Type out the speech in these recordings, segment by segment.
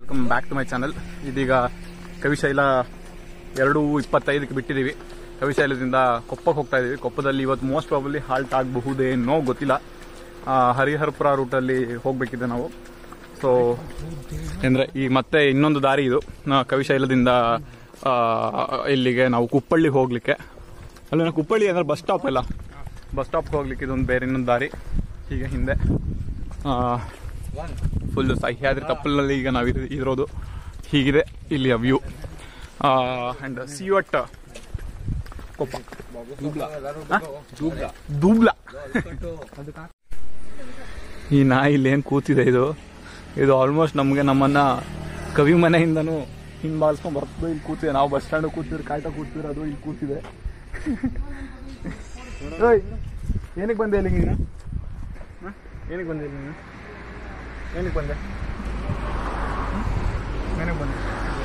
Welcome back to my channel ಇದೀಗ ಕವಿಶೈಲ ಎರಡು ಇಪ್ಪತ್ತೈದಕ್ಕೆ ಬಿಟ್ಟಿದ್ದೀವಿ ಕವಿಶೈಲದಿಂದ ಕೊಪ್ಪಕ್ಕೆ ಹೋಗ್ತಾ ಇದೀವಿ ಕೊಪ್ಪದಲ್ಲಿ ಇವತ್ತು ಮೋಸ್ಟ್ ಪ್ರಾಬಲಿ ಹಾಲ್ಟ್ ಆಗಬಹುದೇನೋ ಗೊತ್ತಿಲ್ಲ ಆ, ಹರಿಹರಪುರ ರೂಟಲ್ಲಿ ಹೋಗಬೇಕಿದೆ ನಾವು ಸೊ ಅಂದರೆ ಈ ಮತ್ತೆ ಇನ್ನೊಂದು ದಾರಿ ಇದು ನಾ- ಕವಿಶೈಲದಿಂದ ಆ, ಇಲ್ಲಿಗೆ ನಾವು ಕುಪ್ಪಳ್ಳಿ ಹೋಗ್ಲಿಕ್ಕೆ ಅಲ್ಲ ಕುಪ್ಪಳ್ಳಿ ಅಂದ್ರೆ ಬಸ್ ಸ್ಟಾಪ್ ಎಲ್ಲ ಬಸ್ ಸ್ಟಾಪ್ಗೆ ಹೋಗ್ಲಿಕ್ಕೆ ಇದೊಂದು ಬೇರೆ ಇನ್ನೊಂದು ದಾರಿ ಹೀಗೆ ಹಿಂದೆ ಫುಲ್ ಸಹ್ಯಾದ್ರಿ ತಪ್ಪಲಲ್ಲಿ ಈಗ ನಾವು ಇರ್- ಇರೋದು ಹೀಗಿದೆ ಇಲ್ಲಿಯ ವ್ಯೂ ಅಂಡ್ ಸಿವಟ್ ಕೊಪ್ಪ ಆ? ದೂಬ್ಲ ಈ ನಾಯಿ ಇಲ್ಲಿ ಏನು ಕೂತಿದೆ ಇದು ಇದು ಆಲ್ಮೋಸ್ಟ್ ನಮಗೆ ನಮ್ಮನ್ನ ಕವಿ ಮನೆಯಿಂದನೂ ಹಿಂಬಾಲಿಸ್ಕೊಂಡ್ ಬರ್ತದೆ ಇಲ್ಲಿ ಕೂತಿದೆ ನಾವು ಬಸ್ ಸ್ಟ್ಯಾಂಡ್ ಕೂತಿದ್ರೆ ಕಾಯ್ತಾ ಕೂತಿರೋದು ಇಲ್ಲಿ ಕೂತಿದೆ ಓಯ್, ಏನಕ್ಕೆ ಬಂದೆ ಇಲ್ಲಿ ನೀನು ಹ? ಏನಕ್ಕೆ ಬಂದೆ ಇಲ್ಲಿ ನೀನು ಏನಕ್ಕೆ ಬಂದೆ ಹ್ಮ್? ಏನಕ್ಕೆ ಬಂದೆ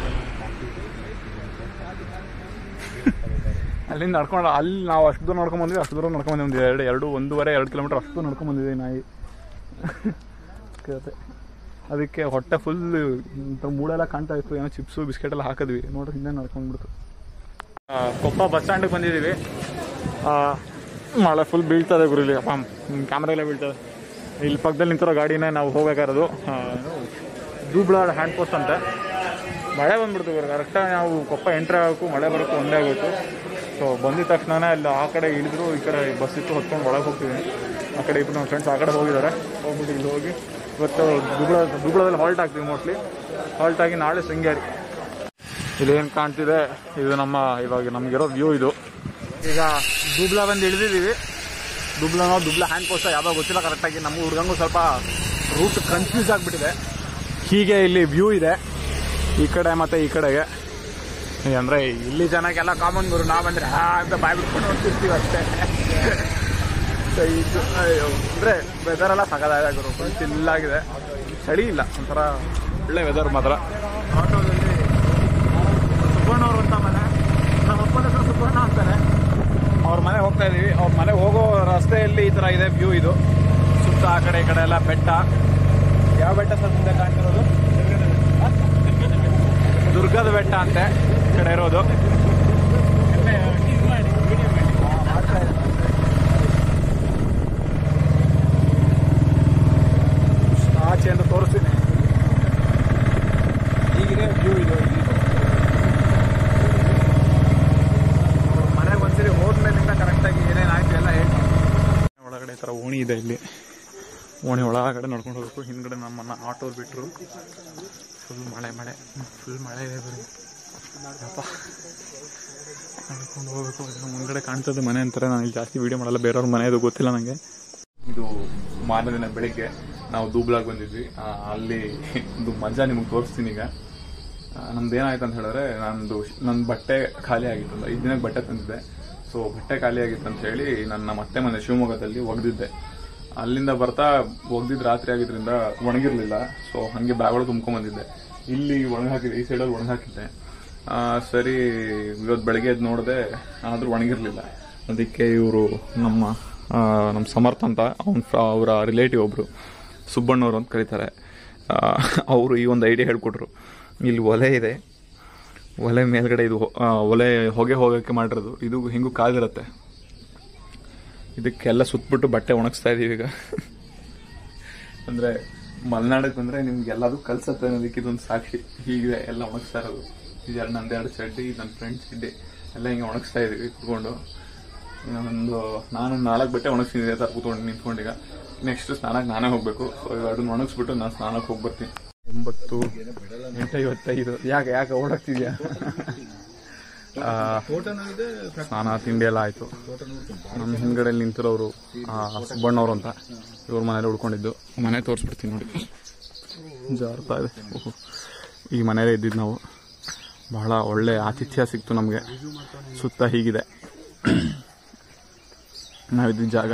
ಅಲ್ಲಿಂದ ನಡ್ಕೊಂಡು ಅಲ್ಲಿ ನಾವು ಅಷ್ಟು ದೂರ ನಡ್ಕೊಂಡ್ ಬಂದ್ವಿ ಅಷ್ಟು ದೂರ ನಡ್ಕೊಂಡ್ ಬಂದ್ವಿ ಎರಡು ಎರಡು ಒಂದೂವರೆ ಎರಡು ಕಿಲೋಮೀಟರ್ ಅಷ್ಟು ದೂರ ನಡ್ಕೊಂಡ್ ಬಂದಿದೆ ಈ ನಾಯಿ ಕತೆ ಅದಕ್ಕೆ ಹೊಟ್ಟೆ ಫುಲ್ ಮೂಳೆಲ್ಲ ಕಾಣ್ತಾ ಇತ್ತು ಏನೋ ಚಿಪ್ಸು ಬಿಸ್ಕೆಟ್ ಎಲ್ಲ ಹಾಕಿದ್ವಿ ನೋಡ್ರಿ ಹಿಂದೆ ನಡ್ಕೊಂಡ್ಬಿಡ್ತು ಕೊಪ್ಪ ಬಸ್ ಸ್ಟ್ಯಾಂಡಿಗೆ ಬಂದಿದ್ದೀವಿ ಆ, ಮಳೆ ಫುಲ್ ಬೀಳ್ತದೆ ಗುರು ಇಲ್ಲಿ ಅಪ್ಪ ಕ್ಯಾಮ್ರಾ ಎಲ್ಲ ಬೀಳ್ತದೆ ಇಲ್ಲಿ ಪಕ್ಕದಲ್ಲಿ ನಿಂತಿರೋ ಗಾಡಿನೇ ನಾವು ಹೋಗ್ಬೇಕಾಗಿರೋದು ದೂಬ್ಲಾಡ್ ಹ್ಯಾಂಡ್ ಪೋಸ್ಟ್ ಅಂತ ಮಳೆ ಬಂದ್ಬಿಡ್ತು ಗುರು ಕರೆಕ್ಟಾಗಿ ನಾವು ಕೊಪ್ಪ ಎಂಟ್ರಿ ಆಗೋಕ್ಕೂ ಮಳೆ ಬರೋಕ್ಕೂ ಒಂದೇ ಆಗೋಯ್ತು ಸೊ ಬಂದಿದ ತಕ್ಷಣನೇ ಅಲ್ಲಿ ಆ ಕಡೆ ಇಳಿದ್ರು ಈ ಕಡೆ ಬಸ್ ಇತ್ತು ಹೊತ್ಕೊಂಡು ಒಳಗೆ ಹೋಗ್ತೀವಿ ಆ ಕಡೆ ಇಬ್ಬರು ನಮ್ಮ ಫ್ರೆಂಡ್ಸ್ ಆ ಕಡೆ ಹೋಗಿದ್ದಾರೆ ಹೋಗ್ಬಿಟ್ಟು ಇಲ್ಲಿ ಹೋಗಿ ಇವತ್ತು ದುಬ್ಳ ದುಬ್ಳದಲ್ಲಿ ಹಾಲ್ಟ್ ಆಗ್ತೀವಿ ಮೋಸ್ಟ್ಲಿ ಹಾಲ್ಟ್ ಆಗಿ ನಾಳೆ ಶೃಂಗೇರಿ ಇಲ್ಲೇನು ಕಾಣ್ತಿದೆ ಇದು ನಮ್ಮ ಇವಾಗ ನಮಗಿರೋ ವ್ಯೂ ಇದು ಈಗ ದುಬ್ಲ ಬಂದು ಇಳಿದಿದ್ದೀವಿ ದುಬ್ಲನೋ ದುಬ್ಲ ಹ್ಯಾಂಡ್ ಪೋಸ್ಟ್ ಯಾವುದೋ ಗೊತ್ತಿಲ್ಲ ಕರೆಕ್ಟಾಗಿ ನಮ್ಮ ಹುಡುಗಂಗೂ ಸ್ವಲ್ಪ ರೂಟ್ ಕನ್ಫ್ಯೂಸ್ ಆಗಿಬಿಟ್ಟಿದೆ ಹೀಗೆ ಇಲ್ಲಿ ವ್ಯೂ ಇದೆ ಈ ಕಡೆ ಮತ್ತೆ ಈ ಕಡೆಗೆ ಅಂದ್ರೆ ಇಲ್ಲಿ ಜನಕ್ಕೆಲ್ಲ ಕಾಮನ್ ಗುರು ನಾವಂದ್ರೆ ಹಾ ಅಂತ ಬಾಯ್ ಬಿಟ್ಕೊಂಡು ಹೋಗ್ತಿರ್ತೀವಿ ಅಷ್ಟೇ ಸೊ ಇದು ಅಯ್ಯೋ, ಅಂದ್ರೆ ವೆದರ್ ಎಲ್ಲ ಸಗದಾಗಿದೆ ಗುರು ಫುಲ್ ಚಿಲ್ಲಾಗಿದೆ ಚಳಿ ಇಲ್ಲ ಒಂಥರ ಒಳ್ಳೆ ವೆದರ್ ಮಾತ್ರ ಆಟೋದಲ್ಲಿ ಸುಬ್ಬಣ್ಣ ಅವರು ಅಂತ ಮನೆ ನಮ್ಮ ಅಪ್ಪನ ಹೆಸರು ಸುಬ್ಬಣ್ಣ ಅಂತಾರೆ ಅವ್ರ ಮನೆ ಹೋಗ್ತಾ ಇದೀವಿ ಅವ್ರ ಮನೆ ಹೋಗೋ ರಸ್ತೆಯಲ್ಲಿ ಈ ತರ ಇದೆ ವ್ಯೂ ಇದು ಸುತ್ತ ಆ ಕಡೆ ಈ ಕಡೆ ಎಲ್ಲ ಬೆಟ್ಟ ಯಾವ ಬೆಟ್ಟ ಸರ್ ಮುಂದೆ ಕಾಣ್ತಿರೋದು ಹ? ದುರ್ಗದ ಬೆಟ್ಟ ಅಂತೆ ಈ ಕಡೆ ಇರೋದು ಆಚೆ ಅಂತ ತೋರಿಸ್ತೀನಿ ಹೀಗಿದೆ ವ್ಯೂ ಇದು ಇಲ್ಲಿ. ಮನೆಗೆ ಒಂದ್ಸರಿ ಹೋದ್ಮೇಲಿಂದ ಕರೆಕ್ಟಾಗಿ ಏನೇನಾಯ್ತು ಎಲ್ಲ ಹೇಳ್ತೀನಿ ಒಳಗಡೆ ಈ ಥರ ಓಣಿ ಇದೆ ಇಲ್ಲಿ ಓಣಿ ಒಳಗಡೆ ನಡ್ಕೊಂಡು ಹೋಗ್ಬೇಕು ಹಿಂದ್ಗಡೆ ನಮ್ಮನ್ನ ಆಟೋ ಬಿಟ್ಟರು ಫುಲ್ ಮಳೆ ಮಳೆ ಫುಲ್ ಮಳೆ ಇದೆ ಬರೀ ಯಪ್ಪ ನಡ್ಕೊಂಡು ಹೋಗ್ಬೇಕು ಅದನ್ನ ಮುಂದ್ಗಡೆ ಕಾಣ್ತದೆ ಮನೆ ಅಂತಾರೆ ನಾನು ಇಲ್ಲಿ ಜಾಸ್ತಿ ವಿಡಿಯೋ ಮಾಡಲ್ಲ ಬೇರೆಯವ್ರ ಮನೆ ಇದು ಗೊತ್ತಿಲ್ಲ ನನಗೆ ಇದು ಮಾರನೇ ದಿನ ಬೆಳಿಗ್ಗೆ ನಾವು ದೂಬ್ಲಾಗ್ ಬಂದಿದ್ವಿ ಆ, ಅಲ್ಲಿ ಒಂದು ಮಜಾ ನಿಮಗೆ ತೋರಿಸ್ತೀನಿ ಈಗ ಆ, ನಮ್ದು ಏನಾಯ್ತು ಅಂತ ಹೇಳಿದ್ರೆ ನಂದು ನನ್ನ ಬಟ್ಟೆ ಖಾಲಿ ಆಗಿತ್ತು ಒಂದು ಐದು ದಿನಕ್ಕೆ ಬಟ್ಟೆ ತಂದಿದ್ದೆ ಸೊ ಬಟ್ಟೆ ಖಾಲಿ ಆಗಿತ್ತು ಅಂತ ಹೇಳಿ ನನ್ನ ಮತ್ತೆ ಮನೆ ಶಿವಮೊಗ್ಗದಲ್ಲಿ ಒಗೆದಿದ್ದೆ ಅಲ್ಲಿಂದ ಬರ್ತಾ ಒಗ್ದಿದ್ದು ರಾತ್ರಿ ಆಗಿದ್ರಿಂದ ಒಣಗಿರ್ಲಿಲ್ಲ ಸೊ ಹಂಗೆ ಬ್ಯಾಗಳು ತುಂಬ್ಕೊಂಡ್ ಬಂದಿದ್ದೆ ಇಲ್ಲಿ ಒಣಗ ಹಾಕಿದ್ದೆ ಈ ಸೈಡಲ್ಲಿ ಒಣಗ ಹಾಕಿದ್ದೆ ಆ, ಸರಿ ಇವತ್ತು ಬೆಳಗ್ಗೆ ಎದ್ದು ನೋಡಿದೆ ಆದ್ರೂ ಒಣಗಿರ್ಲಿಲ್ಲ ಅದಕ್ಕೆ ಇವರು ನಮ್ಮ ಆ, ನಮ್ಮ ಸಮರ್ಥ ಅಂತ ಅವ್ನ ಅವರ ರಿಲೇಟಿವ್ ಒಬ್ರು ಸುಬ್ಬಣ್ಣವ್ರು ಅಂತ ಕರೀತಾರೆ ಅವರು ಈ ಒಂದು ಐಡಿಯಾ ಹೇಳ್ಕೊಟ್ರು ಇಲ್ಲಿ ಒಲೆ ಇದೆ ಒಲೆ ಮೇಲ್ಗಡೆ ಇದು ಹೊ- ಆ, ಒಲೆ ಹೊಗೆ ಹೋಗಕ್ಕೆ ಮಾಡಿರೋದು ಇದು ಹಿಂಗೂ ಕಾದಿರತ್ತೆ ಇದಕ್ಕೆಲ್ಲ ಸುತ್ತಬಿಟ್ಟು ಬಟ್ಟೆ ಒಣಗಿಸ್ತಾ ಇದೀವಿ ಈಗ ಅಂದ್ರೆ ಮಲೆನಾಡಕ್ಕೆ ಬಂದ್ರೆ ನಿಮ್ಗೆ ಎಲ್ಲದೂ ಕಲ್ಸತ್ತೆ ಅನ್ನೋದಕ್ಕೆ ಇದೊಂದು ಸಾಕ್ಷಿ ಹೀಗೆ ಎಲ್ಲ ಒಣಗಿಸ್ತಾ ಇರೋದು ಇದೆರಡು ನಂದೆರಡು ಚಡ್ಡಿ ನನ್ನ ಫ್ರೆಂಡ್ ಚಡ್ಡಿ ಎಲ್ಲ ಹಿಂಗೆ ಒಣಗಿಸ್ತಾ ಇದೀವಿ ಕುತ್ಕೊಂಡು ಒಂದು ನಾನು ನಾಲ್ಕು ಬಟ್ಟೆ ಒಣಗಿಸಿದ್ದೆ ತರ ಕೂತ್ಕೊಂಡು ನಿಂತ್ಕೊಂಡು ಈಗ ನೆಕ್ಸ್ಟ್ ಸ್ನಾನಕ್ಕೆ ನಾನೇ ಹೋಗ್ಬೇಕು ಸೊ ಅದನ್ನ ಒಣಗಿಸ್ಬಿಟ್ಟು ನಾನು ಸ್ನಾನಕ್ಕೆ ಹೋಗಿ ಬರ್ತೀನಿ ಒಂಬತ್ತು ಎಂಟೈವತ್ತೈದು ಯಾಕೆ ಯಾಕೆ ಓಡಾಡ್ತಿದ್ಯಾ ಆ, ಸ್ನಾನ ತಿಂಡಿ ಎಲ್ಲ ಆಯ್ತು ನಮ್ಮ ಹಿಂದ್ಗಡೆ ನಿಂತಿರೋರು ಆ, ಸುಬ್ಬಣ್ಣವ್ರು ಅಂತ ಇವ್ರ ಮನೇಲಿ ಉಳ್ಕೊಂಡಿದ್ದು ಮನೆ ತೋರಿಸ್ಬಿಡ್ತೀನಿ ನೋಡಿ ಜಾರ್ತಾ ಇದೆ ಓಹೋ. ಈ ಮನೇಲೇ ಇದ್ದಿದ್ದು ನಾವು ಬಹಳ ಒಳ್ಳೆ ಆತಿಥ್ಯ ಸಿಕ್ತು ನಮಗೆ ಸುತ್ತ ಹೀಗಿದೆ ನಾವಿದ್ದ ಜಾಗ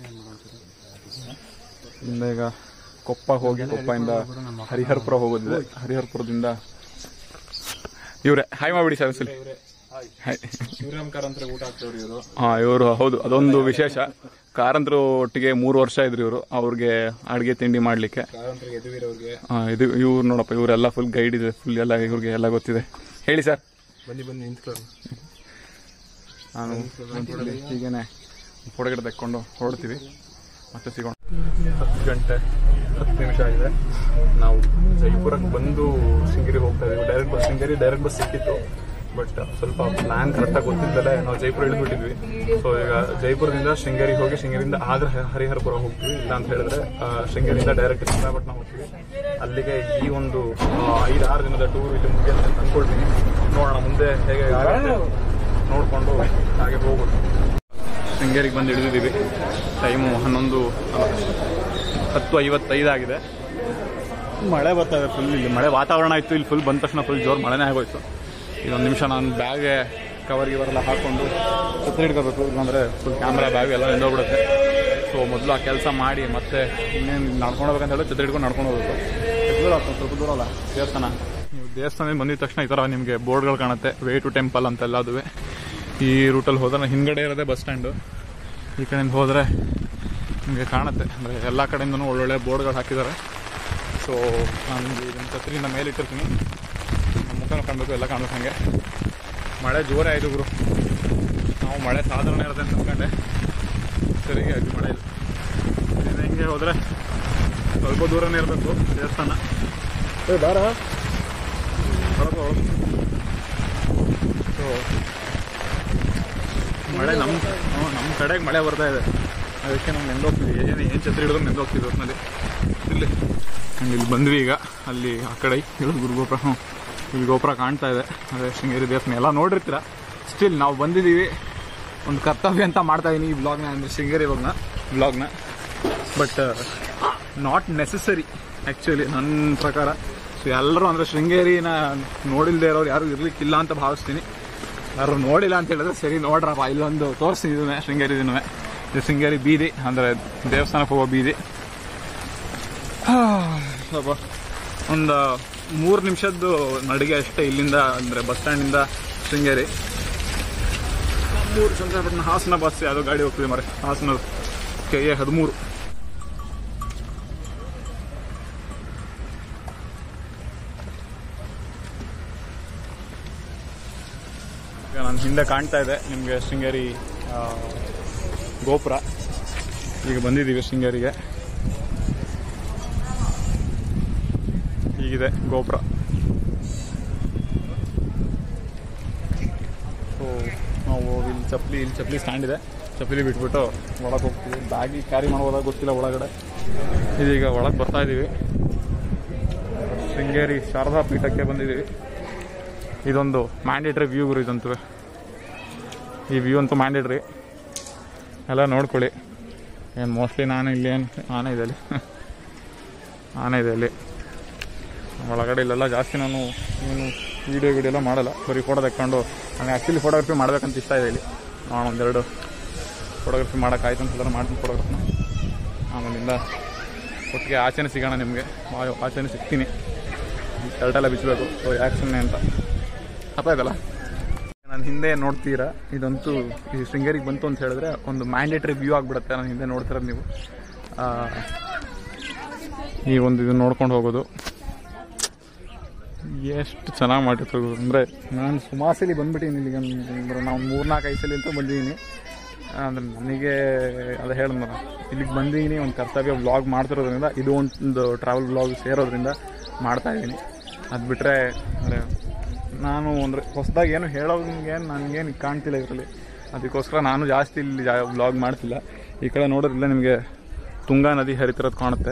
ಇಂದ ಈಗ ಕೊಪ್ಪ ಹೋಗಿ ಕೊಪ್ಪದಿಂದ ಹರಿಹರಪುರ ಹೋಗೋದಿದೆ ಹರಿಹರಪುರದಿಂದ ಇವ್ರೆ ಹಾಯ್ ಮಾಡ್ಬಿಡಿ ಸರ್ ಒಂದ್ಸಲಿ ಹಾಯ್ ಶಿವರಾಮ್ ಕಾರಂತರ ಊಟ ಹಾಕ್ತವ್ರಿ ಇವರು ಹಾ ಇವರು ಹೌದು ಅದೊಂದು ವಿಶೇಷ ಕಾರಂತರು ಒಟ್ಟಿಗೆ ಮೂರು ವರ್ಷ ಇದ್ರು ಇವರು ಅವ್ರಿಗೆ ಅಡುಗೆ ತಿಂಡಿ ಮಾಡಲಿಕ್ಕೆ ಕಾರಂತರಿಗೆ ಎದುವಿರೋರಿಗೆ ಇದು ಇವ್ರು ನೋಡಪ್ಪ ಇವರೆಲ್ಲ ಫುಲ್ ಗೈಡ್ ಇದೆ ಫುಲ್ ಎಲ್ಲ ಇವ್ರಿಗೆ ಎಲ್ಲ ಗೊತ್ತಿದೆ ಹೇಳಿ ಸರ್ ಬನ್ನಿ ಬನ್ನಿ ನಿಂತ್ಕೊಳ್ಳಿ ನಾನು ಹೀಗೇನೆ ಫೋಟೋ ಗಿಡ ತೆಕ್ಕೊಂಡು ಹೊರಡ್ತೀವಿ ಮತ್ತೆ ಸಿಗೋಣ ಹತ್ತು ಗಂಟೆ ಹತ್ತು ನಿಮಿಷ ಆಗಿದೆ ನಾವು ಜೈಪುರಕ್ಕೆ ಬಂದು ಶೃಂಗೇರಿ ಹೋಗ್ತಾ ಇದೀವಿ direct bus Sringeri direct bus ಸಿಕ್ಕಿತ್ತು ಬಟ್ ಸ್ವಲ್ಪ ಪ್ಲಾನ್ ಕರೆಕ್ಟಾಗಿ ಗೊತ್ತಿದ್ದಲೇ ನಾವು ಜೈಪುರ ಇಳಿದ್ಬಿಟ್ಟಿದ್ವಿ ಸೊ ಈಗ ಜೈಪುರದಿಂದ ಶೃಂಗೇರಿಗೆ ಹೋಗಿ ಶೃಂಗೇರಿಯಿಂದ ಆದ್ರೆ ಹ- ಹರಿಹರಪುರ ಹೋಗ್ತೀವಿ ಇಲ್ಲ ಅಂತ ಹೇಳಿದ್ರೆ ಆ, ಶೃಂಗೇರಿಯಿಂದ ಡೈರೆಕ್ಟ್ ಶ್ರೀರಂಗಪಟ್ಟಣ ಹೋಗ್ತೀವಿ ಅಲ್ಲಿಗೆ ಈ ಒಂದು ಐದು ಆರು ದಿನದ ಟೂರ್ ಇಲ್ಲಿ ಮುಗಿಯುತ್ತೆ ಅಂತ ಅನ್ಕೊಳ್ತೀನಿ ನೋಡೋಣ ಮುಂದೆ ಹೇಗೆ ಆಗುತ್ತೆ ನೋಡಿಕೊಂಡು ಹಾಗೆ ಹೋಗ್ಬೋದು ಶೃಂಗೇರಿಗೆ ಬಂದು ಇಳಿದಿದ್ದೀವಿ ಟೈಮು ಹನ್ನೊಂದು ಅಲ್ಲ, ಹತ್ತು ಐವತ್ತೈದು ಆಗಿದೆ ಮಳೆ ಬರ್ತಾ ಇದೆ ಫುಲ್ ಇಲ್ಲಿ ಮಳೆ ವಾತಾವರಣ ಇತ್ತು ಇಲ್ಲಿ ಫುಲ್ ಬಂದ ತಕ್ಷಣ ಫುಲ್ ಜೋರು ಮಳೆನೇ ಆಗೋಯ್ತು ಇದೊಂದು ನಿಮಿಷ ನಾನು ಬ್ಯಾಗ್ಗೆ ಕವರ್ ಗಿವರೆಲ್ಲ ಹಾಕೊಂಡು ಛತ್ರಿ ಹಿಡ್ಕೋಬೇಕು ಇಲ್ಲಾಂದರೆ ಫುಲ್ ಕ್ಯಾಮ್ರಾ ಬ್ಯಾಗ್ ಎಲ್ಲ ನಿಂದೋಗ್ಬಿಡುತ್ತೆ ಸೊ ಮೊದಲು ಆ ಕೆಲಸ ಮಾಡಿ ಮತ್ತೆ ಇನ್ನೇನು ನಡ್ಕೊಂಡು ಹೋಗ್ಬೇಕಂತ ಹೇಳಿ ಛತ್ರಿ ಹಿಡ್ಕೊಂಡು ನಡ್ಕೊಂಡು ಹೋಗ್ಬೇಕು ಎಷ್ಟು ದೂರ ಆಗ್ತದೆ ಸ್ವಲ್ಪ ದೂರ ಅಲ್ಲ ದೇವಸ್ಥಾನ ನೀವು ದೇವಸ್ಥಾನದಿಂದ ಬಂದಿದ ತಕ್ಷಣ ಈ ಥರ ನಿಮಗೆ ಬೋರ್ಡ್ಗಳು ಕಾಣುತ್ತೆ ವೇ ಟು ಟೆಂಪಲ್ ಅಂತೆಲ್ಲ ಅದುವೆ ಈ ರೂಟಲ್ಲಿ ಹೋದ್ರೆ ಹಿಂದ್ಗಡೆ ಇರೋದೇ ಬಸ್ ಸ್ಟ್ಯಾಂಡು ಈ ಕಡೆಯಿಂದ ಹೋದರೆ ನಿಮಗೆ ಕಾಣುತ್ತೆ ಅಂದರೆ ಎಲ್ಲ ಕಡೆಯಿಂದನೂ ಒಳ್ಳೊಳ್ಳೆ ಬೋರ್ಡ್ಗಳು ಹಾಕಿದ್ದಾರೆ ಸೊ ನಾನು ಇದನ್ನು ಛತ್ರಿಯಿಂದ ಮೇಲೆ ಇಟ್ಟಿರ್ತೀನಿ ನಮ್ಮ ಮುಖನೂ ಕಾಣಬೇಕು ಎಲ್ಲ ಕಾಣಬೇಕು ಹಾಗೆ ಮಳೆ ಜೋರೇ ಆಯಿತು ಗುರು ನಾವು ಮಳೆ ಸಾಧಾರಣ ಇರುತ್ತೆ ಅಂತ ಅಂದ್ಕೊಂಡೆ ಸರಿಗೆ ಆಯ್ತು ಮಳೆ ಇಲ್ಲ ಇನ್ನು ಹಿಂಗೆ ಹೋದರೆ ಸ್ವಲ್ಪ ದೂರನೇ ಇರಬೇಕು ದೇವಸ್ಥಾನ ಏ ಬಾರ ಹೊರಗೆ ಹೊರಗೆ ಸೊ ಮಳೆ ನಮ್ಮ ನಮ್ಮ ಕಡೆಗೆ ಮಳೆ ಬರ್ತಾ ಇದೆ ಅದಕ್ಕೆ ನಾವು ನೆಂದೋಗ್ತೀವಿ ಏನು ಏನು ಛತ್ರಿ ಹಿಡಿದು ನೆಂದೋಗ್ತೀವಿ ಒಟ್ಟಿನಲ್ಲಿ ಇಲ್ಲಿ ಹಂಗೆ ಇಲ್ಲಿ ಬಂದ್ವಿ ಈಗ ಅಲ್ಲಿ ಆ ಕಡೆ ಹೇಳೋದು ಗುರುಗೋಪುರ ಹ್ಞೂ ಇಲ್ಲಿ ಗೋಪುರ ಕಾಣ್ತಾ ಇದೆ ಅದೇ ಶೃಂಗೇರಿ ದೇವಸ್ಥಾನ ಎಲ್ಲ ನೋಡಿರ್ತೀರ ಸ್ಟಿಲ್ ನಾವು ಬಂದಿದ್ದೀವಿ ಒಂದು ಕರ್ತವ್ಯ ಅಂತ ಮಾಡ್ತಾ ಇದೀನಿ ಈ ಬ್ಲಾಗ್ನ ಅಂದರೆ ಶೃಂಗೇರಿ ಇವಾಗನ ಬ್ಲಾಗ್ನ ಬಟ್ ನಾಟ್ ನೆಸಸರಿ ಆ್ಯಕ್ಚುಲಿ ನನ್ನ ಪ್ರಕಾರ ಸೊ ಎಲ್ಲರೂ ಅಂದರೆ ಶೃಂಗೇರಿನ ನೋಡಿಲ್ದೇ ಇರೋರು ಯಾರು ಇರ್ಲಿಕ್ಕಿಲ್ಲ ಅಂತ ಭಾವಿಸ್ತೀನಿ ಯಾರು ನೋಡಿಲ್ಲ ಅಂತ ಹೇಳಿದ್ರೆ ಸರಿ ನೋಡ್ರಪ್ಪ ಇಲ್ಲೊಂದು ತೋರಿಸ್ತೀನಿ ಇದನ್ನೇ ಶೃಂಗೇರಿ ಇದನ್ನೇ ಇದು ಶೃಂಗೇರಿ ಬೀದಿ ಅಂದರೆ ದೇವಸ್ಥಾನಕ್ಕೆ ಹೋಗೋ ಬೀದಿ ಸ್ವಲ್ಪ ಒಂದು ಮೂರು ನಿಮಿಷದ್ದು ನಡಿಗೆ ಅಷ್ಟೇ ಇಲ್ಲಿಂದ ಅಂದರೆ ಬಸ್ ಸ್ಟ್ಯಾಂಡಿಂದ ಶೃಂಗೇರಿ ಮೂರು ಚಂದ್ರಪಟ್ಟಣ ಹಾಸನ ಬಸ್ ಯಾವುದೋ ಗಾಡಿ ಹೋಗ್ತಿದೆ ಮರೆ ಹಾಸನ ಕೆ ಎ ಹದಿಮೂರು ಈಗ ನಾನು ಹಿಂದೆ ಕಾಣ್ತಾ ಇದೆ ನಿಮಗೆ ಶೃಂಗೇರಿ ಆ, ಗೋಪುರ ಈಗ ಬಂದಿದ್ದೀವಿ ಶೃಂಗೇರಿಗೆ ಹೀಗಿದೆ ಗೋಪುರ ಸೊ ನಾವು ಇಲ್ಲಿ ಚಪ್ಪಲಿ ಇಲ್ಲಿ ಚಪ್ಪಲಿ ಸ್ಟ್ಯಾಂಡ್ ಇದೆ ಚಪ್ಪಲಿ ಬಿಟ್ಬಿಟ್ಟು ಒಳಗೆ ಹೋಗ್ತೀವಿ ಬ್ಯಾಗಿ ಕ್ಯಾರಿ ಮಾಡೋದಾಗ ಗೊತ್ತಿಲ್ಲ ಒಳಗಡೆ ಇದೀಗ ಒಳಗೆ ಬರ್ತಾ ಇದ್ದೀವಿ ಶೃಂಗೇರಿ ಶಾರದಾ ಪೀಠಕ್ಕೆ ಬಂದಿದ್ದೀವಿ ಇದೊಂದು ಮ್ಯಾಂಡೇಟ್ರಿ ವ್ಯೂ ಗುರು ಇದಂತೂ ಈ ವ್ಯೂ ಅಂತೂ ಮ್ಯಾಂಡೇಟ್ರಿ ಎಲ್ಲ ನೋಡ್ಕೊಳ್ಳಿ ಏನು ಮೋಸ್ಟ್ಲಿ ನಾನು ಇಲ್ಲಿ ಏನು ಆನೆ ಇದೆ ಅಲ್ಲಿ ಆನೆ ಇದೆ ಅಲ್ಲಿ ಒಳಗಡೆ ಇಲ್ಲೆಲ್ಲ ಜಾಸ್ತಿ ನಾನು ಏನು ವೀಡಿಯೋ ಗಿಡಿಯೋ ಎಲ್ಲ ಮಾಡಲ್ಲ ಬರೀ ಫೋಟೋ ತೆಕ್ಕೊಂಡು ನನಗೆ ಆ್ಯಕ್ಚುಲಿ ಫೋಟೋಗ್ರಫಿ ಮಾಡ್ಬೇಕಂತ ಇಷ್ಟ ಇದೆ ಇಲ್ಲಿ ನಾನು ಒಂದೆರಡು ಫೋಟೋಗ್ರಫಿ ಮಾಡೋಕ್ಕಾಯ್ತು ಅಂತ ಮಾಡ್ತೀನಿ ಫೋಟೋಗ್ರಫಿನ ಆಮೇಲಿಂದ ಒಟ್ಟಿಗೆ ಆಚೆನೇ ಸಿಗೋಣ ನಿಮಗೆ ಆಚೆನೇ ಸಿಗ್ತೀನಿ ಶರ್ಟೆಲ್ಲ ಬಿಚ್ಚಬೇಕು ಸೊ ಯಾಕೆ ಸುಮ್ಮನೆ ಅಂತ ಅರ್ಥ ಆಯ್ತಲ್ಲ ನಾನು ಹಿಂದೆ ನೋಡ್ತೀರಾ ಇದಂತೂ ಈ ಶೃಂಗೇರಿಗೆ ಬಂತು ಅಂತ ಹೇಳಿದ್ರೆ ಒಂದು ಮ್ಯಾಂಡೇಟ್ರಿ ವ್ಯೂ ಆಗಿಬಿಡುತ್ತೆ ನಾನು ಹಿಂದೆ ನೋಡ್ತಿರೋದು ನೀವು ಆ, ಈ ಒಂದು ಇದು ನೋಡ್ಕೊಂಡು ಹೋಗೋದು ಎಷ್ಟು ಚೆನ್ನಾಗಿ ಮಾಡಿರ್ತಾರೆ ಅಂದರೆ ನಾನು ಸುಮಾಸಲಿ ಬಂದ್ಬಿಟ್ಟಿನಿ ಇಲ್ಲಿಗೆ ಅಂದ್ರೆ ನಾವು ಮೂರ್ನಾಲ್ಕು ಐದು ಸಲ ಅಂತ ಬಂದಿದ್ದೀನಿ ಅಂದರೆ ನನಗೆ ಅದು ಹೇಳಿದ್ನ ಇಲ್ಲಿಗೆ ಬಂದಿದ್ದೀನಿ ಒಂದು ಕರ್ತವ್ಯ ವ್ಲಾಗ್ ಮಾಡ್ತಿರೋದ್ರಿಂದ ಇದು ಒಂದು ಟ್ರಾವೆಲ್ ವ್ಲಾಗ್ ಸೇರೋದ್ರಿಂದ ಮಾಡ್ತಾ ಇದ್ದೀನಿ ಅದು ಬಿಟ್ಟರೆ ಅಂದರೆ ನಾನು ಅಂದರೆ ಹೊಸದಾಗಿ ಏನು ಹೇಳೋಂಗೆ ನನಗೇನು ಕಾಣ್ತಿಲ್ಲ ಇದರಲ್ಲಿ ಅದಕ್ಕೋಸ್ಕರ ನಾನು ಜಾಸ್ತಿ ಇಲ್ಲಿ ಜಾ ವ್ಲಾಗ್ ಮಾಡ್ತಿಲ್ಲ ಈ ಕಡೆ ನೋಡೋದ್ರಿಂದ ನಿಮಗೆ ತುಂಗಾ ನದಿ ಹರಿತಿರೋದು ಕಾಣುತ್ತೆ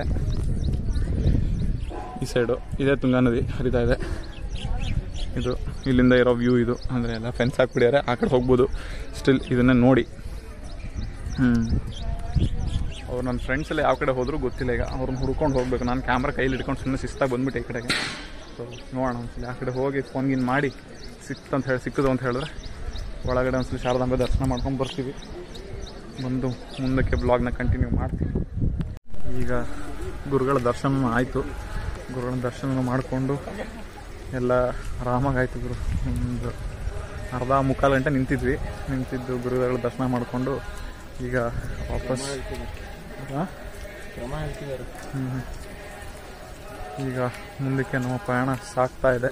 ಈ ಸೈಡು ಇದೇ ತುಂಗಾ ನದಿ ಹರಿತಾ ಇದೆ ಇದು ಇಲ್ಲಿಂದ ಇರೋ ವ್ಯೂ ಇದು ಅಂದರೆ ಎಲ್ಲ ಫೆನ್ಸ್ ಹಾಕ್ಬಿಡ್ಯಾರೆ ಆ ಕಡೆ ಹೋಗ್ಬೋದು ಸ್ಟಿಲ್ ಇದನ್ನು ನೋಡಿ ಹ್ಞೂ ಅವ್ರು ನನ್ನ ಫ್ರೆಂಡ್ಸ್ ಎಲ್ಲ ಯಾವ ಕಡೆ ಹೋದರೂ ಗೊತ್ತಿಲ್ಲ ಈಗ ಅವ್ರನ್ನ ಹುಡ್ಕೊಂಡು ಹೋಗ್ಬೇಕು ನಾನು ಕ್ಯಾಮ್ರಾ ಕೈಲಿ ಹಿಡ್ಕೊಂಡು ಸುಮ್ಮನೆ ಶಿಸ್ತಾಗಿ ಬಂದ್ಬಿಟ್ಟೆ ಈ ಕಡೆಗೆ ಸೊ ನೋಡೋಣ ಒಂದ್ಸಲ ಆ ಕಡೆ ಹೋಗಿ ಫೋನ್ ಗಿನ್ ಮಾಡಿ ಸಿಕ್ತು ಅಂತ ಹೇಳಿ ಸಿಕ್ಕಿತು ಅಂತ ಹೇಳಿದ್ರೆ ಒಳಗಡೆ ಒಂದ್ಸಲ ಶಾರದಾಂಬೆ ದರ್ಶನ ಮಾಡ್ಕೊಂಡು ಬರ್ತೀವಿ ಬಂದು ಮುಂದಕ್ಕೆ ಬ್ಲಾಗ್ನ ಕಂಟಿನ್ಯೂ ಮಾಡ್ತೀವಿ ಈಗ ಗುರುಗಳ ದರ್ಶನ ಆಯಿತು ಗುರುಗಳ ದರ್ಶನ ಮಾಡಿಕೊಂಡು ಎಲ್ಲ ಆರಾಮಾಗಾಯ್ತು ಗುರು ಒಂದು ಅರ್ಧ ಮುಕ್ಕಾಲು ಗಂಟೆ ನಿಂತಿದ್ವಿ ನಿಂತಿದ್ದು ಗುರುಗಳ ದರ್ಶನ ಮಾಡಿಕೊಂಡು ಈಗ ವಾಪಸ್ ಹಾಂ ಕ್ರಮ ಹೇಳ್ತಿದ್ದಾರೆ ಹ್ಮ್. ಈಗ ಮುಂದಕ್ಕೆ ನಮ್ಮ ಪ್ರಯಾಣ ಸಾಗ್ತಾ ಇದೆ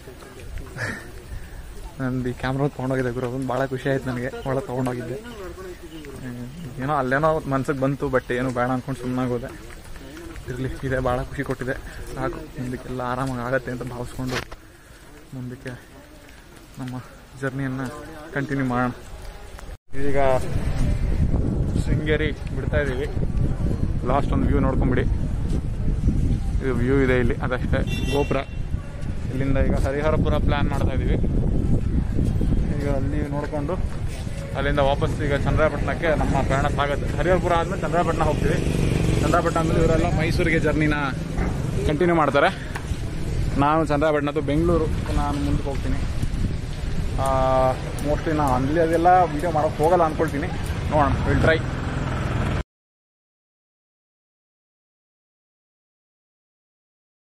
ನಂದು ಈ ಕ್ಯಾಮ್ರಾ ತೊಗೊಂಡೋಗಿದ್ದೆ ಗುರು ಅದೊಂದು ಭಾಳ ಖುಷಿ ಆಯ್ತು ನನಗೆ ಒಳಗೆ ತೊಗೊಂಡೋಗಿದ್ದೆ ಹ್ಮ್. ಏನೋ ಅಲ್ಲೇನೋ ಮನ್ಸಿಗೆ ಬಂತು ಬಟ್ ಏನು ಬೇಡ ಅಂದ್ಕೊಂಡು ಸುಮ್ಮನಾಗೋದೆ ಇರಲಿ ಇದೆ ಭಾಳ ಖುಷಿ ಕೊಟ್ಟಿದೆ ಸಾಕು ಮುಂದಕ್ಕೆಲ್ಲ ಆರಾಮಾಗಿ ಆಗತ್ತೆ ಅಂತ ಭಾವಿಸ್ಕೊಂಡು ಮುಂದಕ್ಕೆ ನಮ್ಮ ಜರ್ನಿಯನ್ನು ಕಂಟಿನ್ಯೂ ಮಾಡೋಣ ಈಗ ಶೃಂಗೇರಿ ಬಿಡ್ತಾ ಇದ್ದೀವಿ ಲಾಸ್ಟ್ ಒಂದು ವ್ಯೂ ನೋಡ್ಕೊಂಬಿಡಿ ಇದು ವ್ಯೂ ಇದೆ ಇಲ್ಲಿ ಅದಷ್ಟೇ ಗೋಪುರ ಇಲ್ಲಿಂದ ಈಗ ಹರಿಹರಪುರ ಪ್ಲ್ಯಾನ್ ಮಾಡ್ತಾ ಇದ್ದೀವಿ ಈಗ ಅಲ್ಲಿ ನೋಡಿಕೊಂಡು ಅಲ್ಲಿಂದ ವಾಪಸ್ ಈಗ ಚಂದ್ರಾಪಟ್ಟಣಕ್ಕೆ ನಮ್ಮ ಪ್ರಯಾಣ ಸಾಗುತ್ತೆ ಹರಿಹರಪುರ ಆದಮೇಲೆ ಚಂದ್ರಾಪಟ್ಟಣ ಹೋಗ್ತೀವಿ ಚಂದ್ರಾಪಟ್ಟಣ ಆದಮೇಲೆ ಇವರೆಲ್ಲ ಮೈಸೂರಿಗೆ ಜರ್ನಿನ ಕಂಟಿನ್ಯೂ ಮಾಡ್ತಾರೆ ನಾನು ಚಂದ್ರಾಪಟ್ಟಣದ್ದು ಬೆಂಗಳೂರು ನಾನು ಮುಂದಕ್ಕೆ ಹೋಗ್ತೀನಿ ಮೋಸ್ಟ್ಲಿ ನಾನು ಅಲ್ಲಿ ಅದೆಲ್ಲ ವೀಡಿಯೋ ಮಾಡೋಕ್ಕೆ ಹೋಗಲ್ಲ ಅಂದ್ಕೊಳ್ತೀನಿ ನೋಡೋಣ ವಿಲ್ ಟ್ರೈ